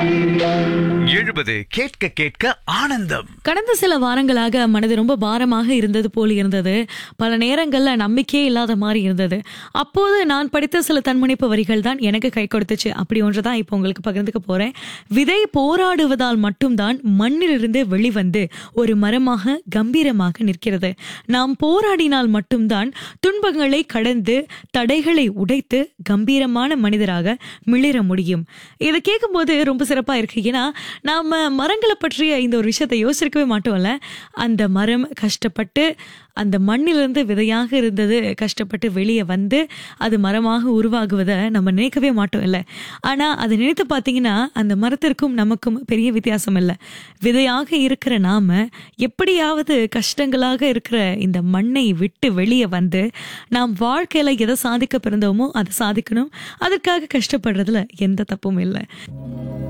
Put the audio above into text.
எழுபது கேட்க கேட்க ஆனந்தம் கடந்த சில வாரங்களாக மனது ரொம்ப பாரமாக இருந்தது போல் இருந்தது பல நேரங்கள்ல நம்பிக்கையே இல்லாத மாதிரி இருந்தது அப்போது நான் படித்த சில தன்முனைப்பு வரிகள் தான் எனக்கு கை கொடுத்துச்சு அப்படி ஒன்று தான் இப்போ உங்களுக்கு பகிர்ந்துக்க போறேன் விதை போராடுவதால் மட்டும்தான் மண்ணிலிருந்து வெளிவந்து ஒரு மரமாக கம்பீரமாக நிற்கிறது நாம் போராடினால் மட்டும்தான் துன்பங்களை கடந்து தடைகளை உடைத்து கம்பீரமான மனிதராக மிளிர முடியும் இதை கேட்கும்போது ரொம்ப சிறப்பா இருக்கு ஏன்னா நாம மரங்களை பற்றிய இந்த ஒரு விஷயத்தை யோசிக்கவே மாட்டோம்ல அந்த மரம் கஷ்டப்பட்டு அந்த மண்ணிலிருந்து விதையாக இருந்தது கஷ்டப்பட்டு வெளியே வந்து அது மரமாக உருவாகுவதை நம்ம நினைக்கவே மாட்டோம் இல்லை ஆனா அதை நினைத்து பார்த்தீங்கன்னா அந்த மரத்திற்கும் நமக்கும் பெரிய வித்தியாசம் இல்லை விதையாக இருக்கிற நாம எப்படியாவது கஷ்டங்களாக இருக்கிற இந்த மண்ணை விட்டு வெளியே வந்து நாம் வாழ்க்கையில எதை சாதிக்க பிறந்தோமோ அதை சாதிக்கணும் அதற்காக கஷ்டப்படுறதுல எந்த தப்பும் இல்லை